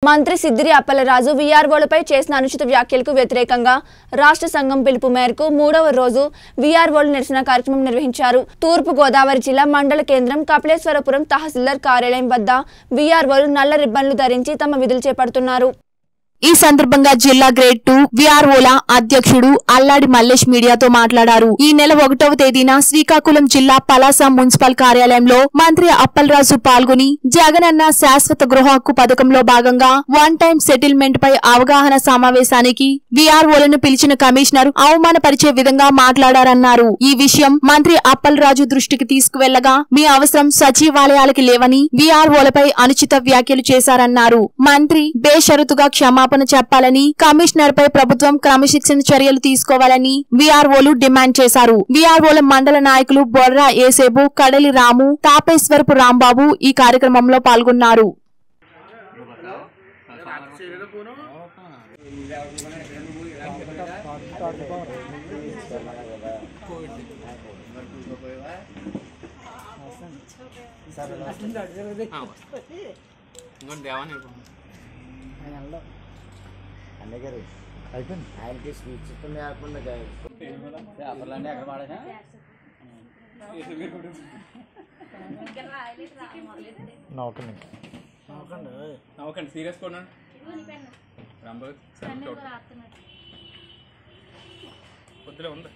మంత్రి సిద్దిరి అప్పలరాజు వీఆర్ఓలపై చేసిన అనుచిత వ్యాఖ్యలకు వ్యతిరేకంగా రాష్ట్ర సంఘం పిలుపు మేరకు మూడవ రోజు వీఆర్ఓలు నిరసన కార్యక్రమం నిర్వహించారు తూర్పు గోదావరి జిల్లా మండల కేంద్రం కపిలేశ్వరపురం తహసీల్దార్ కార్యాలయం వద్ద వీఆర్ఓలు నల్ల రిబ్బన్లు ధరించి తమ విధులు చేపడుతున్నారు ఈ సందర్భంగా జిల్లా గ్రేడ్ టూ విఆర్ఓల అధ్యక్షుడు అల్లాడి మల్లేష్ మీడియాతో మాట్లాడారు ఈ నెల ఒకటవ తేదీన శ్రీకాకుళం జిల్లా పలాస మున్సిపల్ కార్యాలయంలో మంత్రి అప్పలరాజు పాల్గొని జగనన్న శాశ్వత గృహ హక్కు పథకంలో భాగంగా వన్ టైం సెటిల్మెంట్ పై అవగాహన సమావేశానికి విఆర్ఓలను పిలిచిన కమిషనర్ అవమానపరిచే విధంగా మాట్లాడారన్నారు ఈ విషయం మంత్రి అప్పలరాజు దృష్టికి తీసుకువెళ్లగా మీ అవసరం సచివాలయాలకి లేవని విఆర్ఓలపై అనుచిత వ్యాఖ్యలు చేశారన్నారు మంత్రి బేషరతుగా క్షమాపణ చెప్పాలని కమిషనర్ పై ప్రభుత్వం క్రమశిక్షణ చర్యలు తీసుకోవాలని విఆర్ఓలు డిమాండ్ చేశారు విఆర్ఓల మండల నాయకులు బొర్రా ఏసేబు కడలి రాము తాపేశ్వరపు రాంబాబు ఈ కార్యక్రమంలో పాల్గొన్నారు ఇంకోటి దేవాన్ని అన్నయ్య గారు అయిపోయింది ఆయనకి స్పీచ్ ఇస్తుంది కాకుండా పేపర్లన్నీ ఎక్కడ పాడేసా నవ్వకండి నవ్వకండి సీరియస్ కూడా రాంబాబు కొద్దిలో ఉంది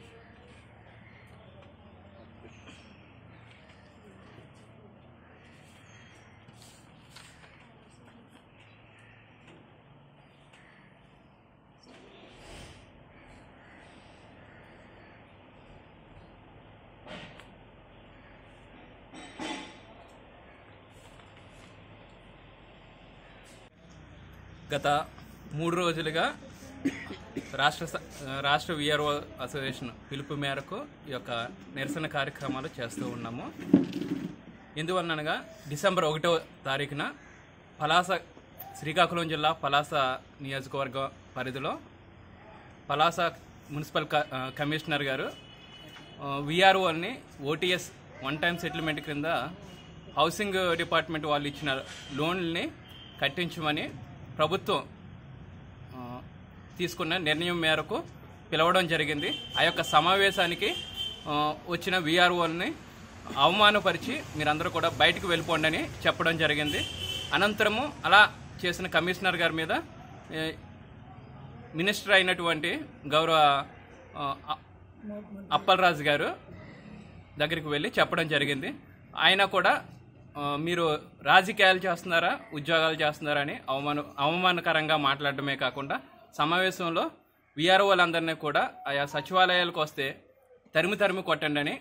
గత మూడు రోజులుగా రాష్ట్ర స- రాష్ట్ర విఆర్ఓ అసోసియేషన్ పిలుపు మేరకు ఈ యొక్క నిరసన కార్యక్రమాలు చేస్తూ ఉన్నాము ఎందువలనగా డిసెంబర్ ఒకటో తారీఖున పలాస శ్రీకాకుళం జిల్లా పలాస నియోజకవర్గ పరిధిలో పలాస మున్సిపల్ క- ఆ, కమిషనర్ గారు విఆర్ఓని ఓటీఎస్ వన్ టైం సెటిల్మెంట్ క్రింద హౌసింగ్ డిపార్ట్మెంట్ వాళ్ళు ఇచ్చిన లోన్లని కట్టించమని ప్రభుత్వం ఆ, తీసుకున్న నిర్ణయం మేరకు పిలవడం జరిగింది ఆ యొక్క సమావేశానికి ఆ, వచ్చిన విఆర్ఓల్ని అవమానపరిచి మీరందరూ కూడా బయటకు వెళ్ళిపోండి అని చెప్పడం జరిగింది అనంతరము అలా చేసిన కమిషనర్ గారి మీద ఏ, మినిస్టర్ అయినటువంటి గౌరవ ఆ, అ- అప్పలరాజు గారు దగ్గరికి వెళ్ళి చెప్పడం జరిగింది ఆయన కూడా ఆ, మీరు రాజకీయాలు చేస్తున్నారా ఉద్యోగాలు చేస్తున్నారా అని అవమాన అవమానకరంగా మాట్లాడడమే కాకుండా సమావేశంలో విఆర్ఓలందరినీ కూడా ఆయా సచివాలయాలకు వస్తే తరిమి తరిమి కొట్టండి అని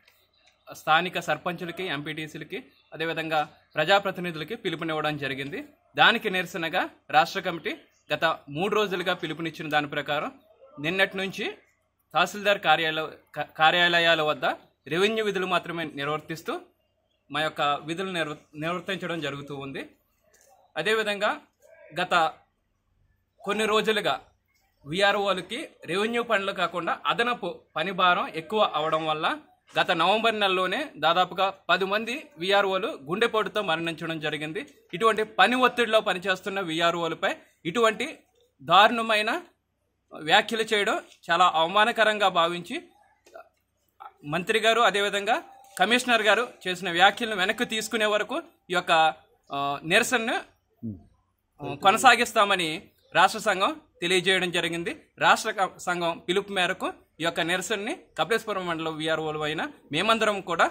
స్థానిక సర్పంచులకి ఎంపీటీసీలకి అదేవిధంగా ప్రజాప్రతినిధులకి పిలుపునివ్వడం జరిగింది దానికి నిరసనగా రాష్ట్ర కమిటీ గత మూడు రోజులుగా పిలుపునిచ్చిన దాని ప్రకారం నిన్నటి నుంచి తహసీల్దార్ కార్యాలయ క- కార్యాలయాల వద్ద రెవెన్యూ విధులు మాత్రమే నిర్వర్తిస్తూ మా యొక్క విధులు నిర్వ నిర్వర్తించడం జరుగుతూ ఉంది అదేవిధంగా గత కొన్ని రోజులుగా విఆర్ఓలకి రెవెన్యూ పనులు కాకుండా అదనపు పని భారం ఎక్కువ అవడం వల్ల గత నవంబర్ నెలలోనే దాదాపుగా పది మంది విఆర్ఓలు గుండెపోటుతో మరణించడం జరిగింది ఇటువంటి పని ఒత్తిడిలో పనిచేస్తున్న విఆర్ఓలపై ఇటువంటి దారుణమైన వ్యాఖ్యలు చేయడం చాలా అవమానకరంగా భావించి మంత్రి గారు అదేవిధంగా కమిషనర్ గారు చేసిన వ్యాఖ్యలను వెనక్కి తీసుకునే వరకు ఈ యొక్క ఆ, నిరసనను ఆ, కొనసాగిస్తామని రాష్ట్ర సంఘం తెలియజేయడం జరిగింది రాష్ట్ర క- సంఘం పిలుపు మేరకు ఈ యొక్క నిరసనని కపిలేశ్వరం మండలం విఆర్ఓలు అయిన మేమందరం కూడా